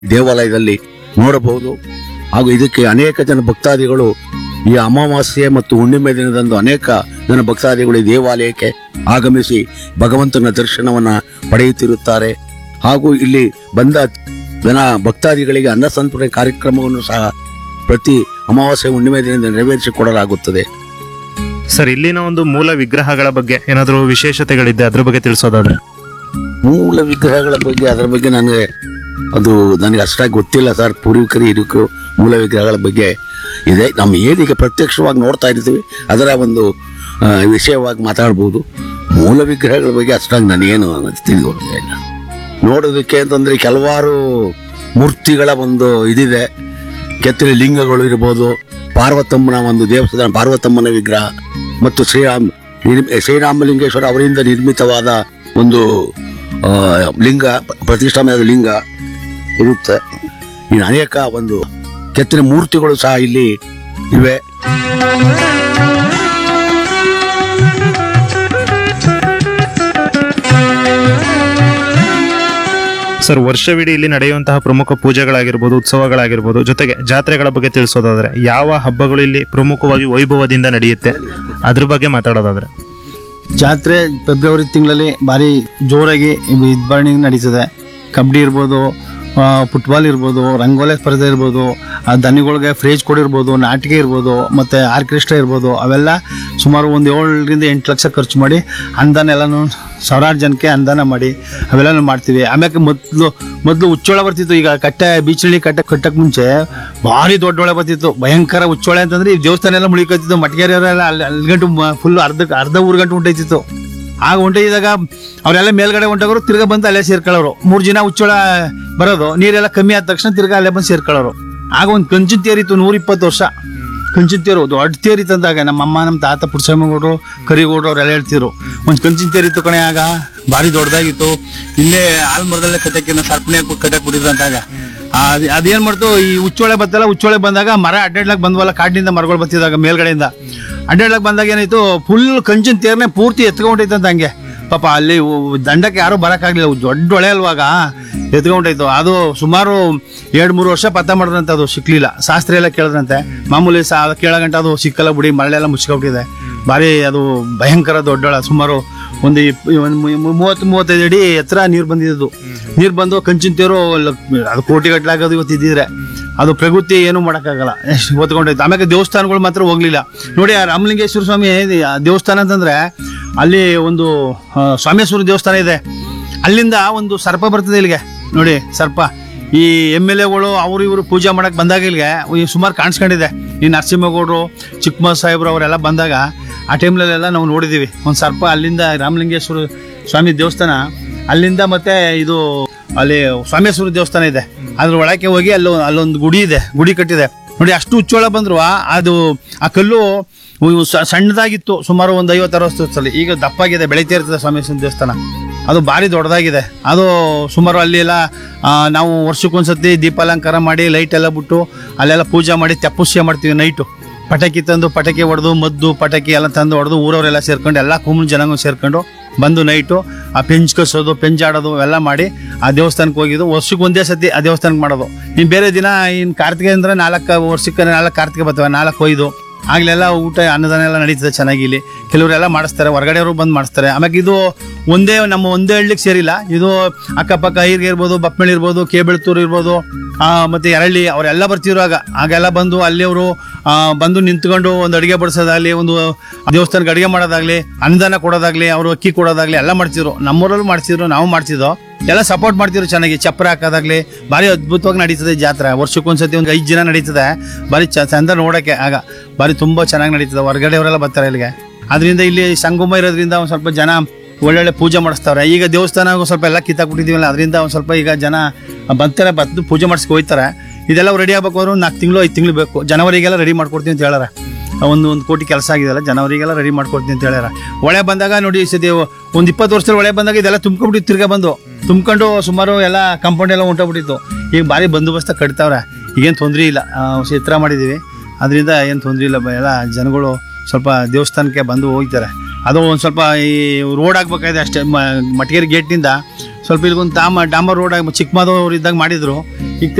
ದೇವಾಲಯದಲ್ಲಿ ನೋಡಬಹುದು ಹಾಗೂ ಇದಕ್ಕೆ ಅನೇಕ ಜನ ಭಕ್ತಾದಿಗಳು ಈ ಅಮಾವಾಸ್ಯೆ ಮತ್ತು ಹುಣ್ಣಿಮೆ ದಿನದಂದು ಅನೇಕ ಜನ ಭಕ್ತಾದಿಗಳು ಈ ದೇವಾಲಯಕ್ಕೆ ಆಗಮಿಸಿ ಭಗವಂತನ ದರ್ಶನವನ್ನ ಪಡೆಯುತ್ತಿರುತ್ತಾರೆ ಹಾಗೂ ಇಲ್ಲಿ ಬಂದ ಜನ ಭಕ್ತಾದಿಗಳಿಗೆ ಅನ್ನ ಸಂತರ್ಪಣೆ ಕಾರ್ಯಕ್ರಮವನ್ನು ಸಹ ಪ್ರತಿ ಅಮಾವಾಸ್ಯೆ ಹುಣ್ಣಿಮೆ ದಿನದಿಂದ ನೆರವೇರಿಸಿಕೊಡಲಾಗುತ್ತದೆ ಸರ್ ಇಲ್ಲಿನ ಒಂದು ಮೂಲ ವಿಗ್ರಹಗಳ ಬಗ್ಗೆ ಏನಾದರೂ ವಿಶೇಷತೆಗಳಿದೆ ಅದ್ರ ಬಗ್ಗೆ ತಿಳಿಸೋದಾದ್ರೆ ಮೂಲ ವಿಗ್ರಹಗಳ ಬಗ್ಗೆ ಅದರ ಬಗ್ಗೆ ನನಗೆ ಅದು ನನಗೆ ಅಷ್ಟಾಗಿ ಗೊತ್ತಿಲ್ಲ ಸರ್ ಪೂರ್ವಿಕರು ಹಿರಿಕರು ಮೂಲ ವಿಗ್ರಹಗಳ ಬಗ್ಗೆ ಇದೆ ನಮ್ಮ ಏನೀಗ ಪ್ರತ್ಯಕ್ಷವಾಗಿ ನೋಡ್ತಾ ಇರ್ತೀವಿ ಅದರ ಒಂದು ಆ, ವಿಷಯವಾಗಿ ಮಾತಾಡ್ಬೋದು ಮೂಲ ವಿಗ್ರಹಗಳ ಬಗ್ಗೆ ಅಷ್ಟಾಗಿ ನನಗೇನು ತಿಳಿದುಕೊಂಡಿಲ್ಲ ಇಲ್ಲ ನೋಡೋದಕ್ಕೆ ಅಂತಂದ್ರೆ ಕೆಲವಾರು ಮೂರ್ತಿಗಳ ಒಂದು ಇದಿದೆ ಕೆತ್ತನೆ ಲಿಂಗಗಳು ಇರ್ಬೋದು ಪಾರ್ವತಮ್ಮನ ಒಂದು ದೇವಸ್ಥಾನ ಪಾರ್ವತಮ್ಮನ ವಿಗ್ರಹ ಮತ್ತು ಶ್ರೀರಾಮ್ ನಿರ್ಮಿ- ಶ್ರೀರಾಮಲಿಂಗೇಶ್ವರ ಅವರಿಂದ ನಿರ್ಮಿತವಾದ ಒಂದು ಆ, ಲಿಂಗ ಪ್ರತಿಷ್ಠಾನದ ಲಿಂಗ ಇರುತ್ತೆ ಇನ್ನು ಅನೇಕ ಒಂದು ಕೆತ್ತನೆ ಮೂರ್ತಿಗಳು ಸಹ ಇಲ್ಲಿ ಇವೆ ಸರ್ ವರ್ಷವಿಡೀ ಇಲ್ಲಿ ನಡೆಯುವಂತಹ ಪ್ರಮುಖ ಪೂಜೆಗಳಾಗಿರ್ಬೋದು ಉತ್ಸವಗಳಾಗಿರ್ಬೋದು ಜೊತೆಗೆ ಜಾತ್ರೆಗಳ ಬಗ್ಗೆ ತಿಳಿಸೋದಾದ್ರೆ ಯಾವ ಹಬ್ಬಗಳು ಇಲ್ಲಿ ಪ್ರಮುಖವಾಗಿ ವೈಭವದಿಂದ ನಡೆಯುತ್ತೆ ಅದ್ರ ಬಗ್ಗೆ ಮಾತಾಡೋದಾದ್ರೆ ಜಾತ್ರೆ ಫೆಬ್ರವರಿ ತಿಂಗಳಲ್ಲಿ ಭಾರಿ ಜೋರಾಗಿ ಇದ್ಬರ್ಣಿ ನಡೀತದೆ ಕಬಡ್ಡಿ ಇರ್ಬೋದು ಆ, ಫುಟ್ಬಾಲ್ ಇರ್ಬೋದು ರಂಗೋಲಿ ಸ್ಪರ್ಧೆ ಇರ್ಬೋದು ಆ ದನಿಗಳಿಗೆ ಫ್ರೇಜ್ ಕೊಡಿರ್ಬೋದು ನಾಟಿಕೆ ಇರ್ಬೋದು ಮತ್ತು ಆರ್ಕೆಸ್ಟ್ರಾ ಇರ್ಬೋದು ಅವೆಲ್ಲ ಸುಮಾರು ಒಂದು ಏಳರಿಂದ ಎಂಟು ಲಕ್ಷ ಖರ್ಚು ಮಾಡಿ ಅನುದಾನ ಎಲ್ಲನೂ ಸಾವಿರಾರು ಜನಕ್ಕೆ ಅನುದಾನ ಮಾಡಿ ಅವೆಲ್ಲನೂ ಮಾಡ್ತೀವಿ ಆಮ್ಯಾಕೆ ಮೊದಲು ಮೊದಲು ಉಚ್ಚೋಳ ಬರ್ತಿತ್ತು ಈಗ ಕಟ್ಟೆ ಬೀಚಳ್ಳಿ ಕಟ್ಟೆ ಕಟ್ಟಕ್ಕೆ ಮುಂಚೆ ಭಾರಿ ದೊಡ್ಡ ಹೊಳೆ ಬರ್ತಿತ್ತು ಭಯಂಕರ ಉಚ್ಚೋಳೆ ಅಂತಂದ್ರೆ ಈ ದೇವಸ್ಥಾನ ಎಲ್ಲ ಮುಳಿಕತ್ತಿತ್ತು ಮಟಗೇರಿ ಅವರೆಲ್ಲ ಅಲ್ಲಿ ಅಲ್ಲಿ ಗಂಟು ಫುಲ್ ಅರ್ಧ ಅರ್ಧ ಊರು ಗಂಟು ಉಂಟೈತಿತ್ತು ಆಗ ಹೊಂಟಿದಾಗ ಅವರೆಲ್ಲ ಮೇಲ್ಗಡೆ ಹೊಂಟೋರು ತಿರ್ಗಾ ಬಂದು ಅಲ್ಲೇ ಸೇರ್ಕೊಳ್ಳೋರು ಮೂರು ಜನ ಉಚ್ಚೋಳ ಬರೋದು ನೀರೆಲ್ಲ ಕಮ್ಮಿ ಆದ ತಕ್ಷಣ ತಿರ್ಗಾ ಅಲ್ಲೇ ಬಂದು ಸೇರ್ಕೊಳ್ಳೋರು ಆಗ ಒಂದು ಕಂಚಿನ ತೇರಿತ್ತು ನೂರ ಇಪ್ಪತ್ತು ವರ್ಷ ಕಂಚಿನ ತೇರು ದೊಡ್ಡ ತೇರಿ ತಂದಾಗ ನಮ್ಮ ಅಮ್ಮ ನಮ್ಮ ತಾತ ಪುಟ್ಸಮ್ಮಗೌಡರು ಕರಿಗೌಡರು ಅವರೆಲ್ಲ ಹೇಳ್ತಿದ್ರು ಒಂದು ಕಂಚಿನ ತೇರಿತ್ತು ಕಣೆ ಆಗ ಭಾರಿ ದೊಡ್ಡದಾಗಿತ್ತು ಇಲ್ಲೇ ಆಲ್ಮರದಲ್ಲೇ ಕಟ್ಟಕ್ಕೆ ಸರ್ಪಣೆ ಕಟ್ಟಕ್ಕೆ ಬಿಟ್ಟಿದ್ರು ಅಂತಾಗ ಅದ್ ಅದೇನ್ ಮಾಡ್ತು ಈ ಉಚ್ಚೋಳೆ ಬತ್ತಲ್ಲ ಉಚ್ಚೋಳೆ ಬಂದಾಗ ಮರ ಅಡ್ಡಾಡ್ಲಕ್ ಬಂದ್ವಲ್ಲ ಕಾಡಿನಿಂದ ಮರಗಳು ಬತ್ತಿದಾಗ ಮೇಲ್ಗಡೆಯಿಂದ ಅಡ್ಡಾಡ್ಲಕ್ ಬಂದಾಗ ಏನಾಯ್ತು ಫುಲ್ ಕಂಚಿನ ತೇರ್ನೆ ಪೂರ್ತಿ ಎತ್ಕೊಂಡೈತಂತ ಹಂಗೆ ಪಾಪ ಅಲ್ಲಿ ಉ- ದಂಡಕ್ಕೆ ಯಾರು ಬರಕ್ಕಾಗ್ಲಿಲ್ಲ ಉ- ದೊಡ್ಡ ಹೊಳೆ ಅಲ್ವಾಗ ಎತ್ಕೊಂಡೈತು ಅದು ಸುಮಾರು ಎರಡ್ ಮೂರು ವರ್ಷ ಪತ್ತ ಮಾಡಿದ್ರಂತೆ ಅದು ಸಿಕ್ಲಿಲ್ಲ ಶಾಸ್ತ್ರ ಎಲ್ಲ ಕೇಳಿದ್ರಂತೆ ಮಾಮೂಲಿ ಸಾ ಕೇಳಗಂಟ ಅದು ಸಿಕ್ಕಲ್ಲ ಬಿಡಿ ಮಳೆಲ್ಲ ಮುಚ್ಕೊಬಿಟ್ಟಿದೆ ಭಾರಿ ಅದು ಭಯಂಕರ ದೊಡ್ಡೊಳ ಸುಮಾರು ಒಂದು ಇಪ್- ಒಂದು ಮು- ಮೂವತ್ತು ಮೂವತ್ತೈದು ಅಡಿ ಎತ್ತರ ನೀರು ಬಂದಿದ್ದು ನೀರು ಬಂದು ಕಂಚಿನ ತೇರು ಲ- ಅದು ಕೋಟಿ ಗಟ್ಟಲಾಗೋದು ಇವತ್ತು ಇದ್ದಿದ್ರೆ ಅದು ಪ್ರಕೃತಿ ಏನು ಮಾಡೋಕ್ಕಾಗಲ್ಲ ಎಷ್ಟು ಹೊತ್ಕೊಂಡೈತೆ ಆಮೇಲೆ ದೇವಸ್ಥಾನಗಳು ಮಾತ್ರ ಹೋಗ್ಲಿಲ್ಲ ನೋಡಿ ಆ ರಾಮಲಿಂಗೇಶ್ವರ ಸ್ವಾಮಿ ಆ ದೇವಸ್ಥಾನ ಅಂತಂದ್ರೆ ಅಲ್ಲಿ ಒಂದು ಆ, ಸ್ವಾಮೇಶ್ವರ ದೇವಸ್ಥಾನ ಇದೆ ಅಲ್ಲಿಂದ ಒಂದು ಸರ್ಪ ಬರ್ತದೆ ಇಲ್ಲಿಗೆ ನೋಡಿ ಸರ್ಪ ಈ ಎಮ್ ಎಲ್ ಎಗಳು ಅವರು ಇವರು ಪೂಜೆ ಮಾಡಕ್ ಬಂದಾಗ ಇಲ್ಲಿಗೆ ಈ ಸುಮಾರು ಕಾಣಿಸ್ಕೊಂಡಿದೆ ಈ ನರಸಿಂಹಗೌಡರು ಚಿಕ್ಕಮ್ಮ ಸಾಹೇಬ್ರು ಅವರೆಲ್ಲ ಬಂದಾಗ ಆ ಟೈಮ್ನಲ್ಲೆಲ್ಲ ನಾವು ನೋಡಿದೀವಿ ಒಂದು ಸರ್ಪ ಅಲ್ಲಿಂದ ರಾಮಲಿಂಗೇಶ್ವರ ಸ್ವಾಮಿ ದೇವಸ್ಥಾನ ಅಲ್ಲಿಂದ ಮತ್ತೆ ಇದು ಅಲ್ಲಿ ಸ್ವಾಮೇಶ್ವರ ದೇವಸ್ಥಾನ ಇದೆ ಅದ್ರ ಒಳಕ್ಕೆ ಹೋಗಿ ಅಲ್ಲೋ ಅಲ್ಲೊಂದು ಗುಡಿ ಇದೆ ಗುಡಿ ಕಟ್ಟಿದೆ ನೋಡಿ ಅಷ್ಟು ಉಚ್ಚೋಳ ಬಂದ್ರು ಅದು ಆ ಕಲ್ಲು ಇವು ಸ- ಸಣ್ಣದಾಗಿತ್ತು ಸುಮಾರು ಒಂದು ಐವತ್ತು ಅರವತ್ತು ವರ್ಷದಲ್ಲಿ ಈಗ ದಪ್ಪಾಗಿದೆ ಬೆಳೀತಾ ಇರ್ತದೆ ಸ್ವಾಮೇಶ್ವರ ದೇವಸ್ಥಾನ ಅದು ಭಾರಿ ದೊಡ್ಡದಾಗಿದೆ ಅದು ಸುಮಾರು ಅಲ್ಲಿ ಎಲ್ಲ ಆ, ನಾವು ವರ್ಷಕ್ಕೊಂದ್ಸತಿ ದೀಪಾಲಂಕಾರ ಮಾಡಿ ಲೈಟ್ ಎಲ್ಲ ಬಿಟ್ಟು ಅಲ್ಲೆಲ್ಲ ಪೂಜೆ ಮಾಡಿ ತೆಪ್ಪುಷ್ಯ ಮಾಡ್ತೀವಿ ನೈಟು ಪಟಾಕಿ ತಂದು ಪಟಾಕಿ ಹೊಡೆದು ಮದ್ದು ಪಟಾಕಿ ಎಲ್ಲ ತಂದು ಹೊಡೆದು ಊರವರೆಲ್ಲ ಸೇರ್ಕೊಂಡು ಎಲ್ಲ ಕುಂಬಳ ಜನಾಂಗ ಸೇರ್ಕೊಂಡು ಬಂದು ನೈಟು ಆ ಪೆಂಚ್ ಕಸೋದು ಪೆಂಚ್ ಆಡೋದು ಎಲ್ಲ ಮಾಡಿ ಆ ದೇವಸ್ಥಾನಕ್ಕೆ ಹೋಗಿದ್ದು ವರ್ಷಕ್ಕೆ ಒಂದೇ ಸತಿ ಆ ದೇವಸ್ಥಾನಕ್ಕೆ ಮಾಡೋದು ಇನ್ನು ಬೇರೆ ದಿನ ಇನ್ನು ಕಾರ್ತಿಗೆ ಅಂದ್ರೆ ನಾಲ್ಕು ವರ್ಷಕ್ಕೆ ನಾಲ್ಕು ಕಾರ್ತಿಗೆ ಬರ್ತವೆ ನಾಲ್ಕು ಒಯ್ದು ಆಗ್ಲೆಲ್ಲ ಊಟ ಅನ್ನದಾನ ಎಲ್ಲ ನಡೀತದೆ ಚೆನ್ನಾಗಿ ಇಲ್ಲಿ ಕೆಲವರೆಲ್ಲ ಮಾಡಿಸ್ತಾರೆ ಹೊರಗಡೆಯವರು ಬಂದು ಮಾಡಿಸ್ತಾರೆ ಆಮೇಲೆ ಇದು ಒಂದೇ ನಮ್ಮ ಒಂದೇ ಹಳ್ಳಿಗೆ ಸೇರಿಲ್ಲ ಇದು ಅಕ್ಕಪಕ್ಕ ಐರ್ಗೆ ಇರ್ಬೋದು ಬಪ್ಪಳ್ಳಿ ಇರ್ಬೋದು ಕೇಬೆಳ್ತೂರು ಇರ್ಬೋದು ಆ, ಮತ್ತೆ ಎರಳ್ಳಿ ಅವರೆಲ್ಲ ಬರ್ತಿದ್ರು ಆಗ ಆಗೆಲ್ಲ ಬಂದು ಅಲ್ಲಿ ಅವರು ಬಂದು ನಿಂತ್ಕೊಂಡು ಒಂದು ಅಡುಗೆ ಬಡಿಸೋದಾಗ್ಲಿ ಒಂದು ದೇವಸ್ಥಾನಕ್ಕೆ ಅಡುಗೆ ಮಾಡೋದಾಗ್ಲಿ ಅನುದಾನ ಕೊಡೋದಾಗ್ಲಿ ಅವರು ಅಕ್ಕಿ ಕೊಡೋದಾಗ್ಲಿ ಎಲ್ಲ ಮಾಡ್ತಿದ್ರು ನಮ್ಮೂರಲ್ಲೂ ಮಾಡ್ತಿದ್ರು ನಾವು ಮಾಡ್ತಿದ್ದೋ ಎಲ್ಲ ಸಪೋರ್ಟ್ ಮಾಡ್ತಿದ್ರು ಚೆನ್ನಾಗಿ ಚಪ್ರ ಹಾಕೋದಾಗ್ಲಿ ಭಾರಿ ಅದ್ಭುತವಾಗಿ ನಡೀತದೆ ಜಾತ್ರೆ ವರ್ಷಕ್ಕೊಂದ್ಸತಿ ಒಂದು ಐದು ದಿನ ನಡೀತದೆ ಭಾರಿ ಚ ಚಂದ ನೋಡೋಕ್ಕೆ ಆಗ ಭಾರಿ ತುಂಬ ಚೆನ್ನಾಗಿ ನಡೀತದೆ ಹೊರಗಡೆಯವರೆಲ್ಲ ಬರ್ತಾರೆ ಇಲ್ಲಿಗೆ ಅದರಿಂದ ಇಲ್ಲಿ ಸಂಗಮ ಇರೋದ್ರಿಂದ ಒಂದು ಸ್ವಲ್ಪ ಜನ ಒಳ್ಳೊಳ್ಳೆ ಪೂಜೆ ಮಾಡಿಸ್ತಾವ್ರೆ ಈಗ ದೇವಸ್ಥಾನ ಒಂದ್ ಸ್ವಲ್ಪ ಎಲ್ಲ ಕಿತ್ತಾಕ್ಬಿಟ್ಟಿದೀವಲ್ಲ ಅದರಿಂದ ಒಂದು ಸ್ವಲ್ಪ ಈಗ ಜನ ಬರ್ತಾರೆ ಬಂದು ಪೂಜೆ ಮಾಡಿಸ್ಕೊ ಹೋಯ್ತಾರೆ ಇದೆಲ್ಲ ರೆಡಿ ಆಗ್ಬೇಕು ಅಂದ್ರೆ ಒಂದು ನಾಲ್ಕು ತಿಂಗಳು ಐದು ತಿಂಗಳು ಬೇಕು ಜನವರಿಗೆಲ್ಲ ರೆಡಿ ಮಾಡ್ಕೊಡ್ತೀವಿ ಅಂತ ಹೇಳಾರ ಒಂದು ಒಂದು ಕೋಟಿ ಕೆಲಸ ಆಗಿದೆಯಲ್ಲ ಜನವರಿಗೆಲ್ಲ ರೆಡಿ ಮಾಡ್ಕೊಡ್ತೀನಿ ಅಂತ ಹೇಳ್ಯಾರ ಒಳೆ ಬಂದಾಗ ನೋಡಿ ಈ ಸತಿ ಒಂದು ಇಪ್ಪತ್ತು ವರ್ಷದಲ್ಲಿ ಒಳೆ ಬಂದಾಗ ಇದೆಲ್ಲ ತುಂಬ್ಕೊಂಡ್ಬಿಟ್ಟು ತಿರ್ಗಾ ಬಂದು ತುಂಬ್ಕೊಂಡು ಸುಮಾರು ಎಲ್ಲ ಕಾಂಪೌಂಡ್ ಎಲ್ಲ ಹೊಂಟೋಗ್ಬಿಟ್ಟಿತ್ತು ಈಗ ಭಾರಿ ಬಂದೋಬಸ್ತ ಕಟ್ತಾವ್ರೆ ಈಗೇನು ತೊಂದರೆ ಇಲ್ಲ ಆ, ಚಿತ್ರ ಮಾಡಿದ್ದೀವಿ ಅದರಿಂದ ಏನು ತೊಂದರೆ ಇಲ್ಲ ಬ- ಎಲ್ಲ ಜನಗಳು ಸ್ವಲ್ಪ ದೇವಸ್ಥಾನಕ್ಕೆ ಬಂದು ಹೋಗ್ತಾರೆ ಅದು ಒಂದು ಸ್ವಲ್ಪ ಈ ರೋಡ್ ಆಗ್ಬೇಕಾಗಿದೆ ಅಷ್ಟೇ ಮ- ಮಟಗೇರಿ ಗೇಟ್ನಿಂದ ಸ್ವಲ್ಪ ಇಲ್ಲಿಗೊಂದು ಡಾಮ ಡಾಂಬರ್ ರೋಡ್ ಚಿಕ್ಕಮದವ್ರು ಇದ್ದಾಗ ಮಾಡಿದ್ರು ಈಗ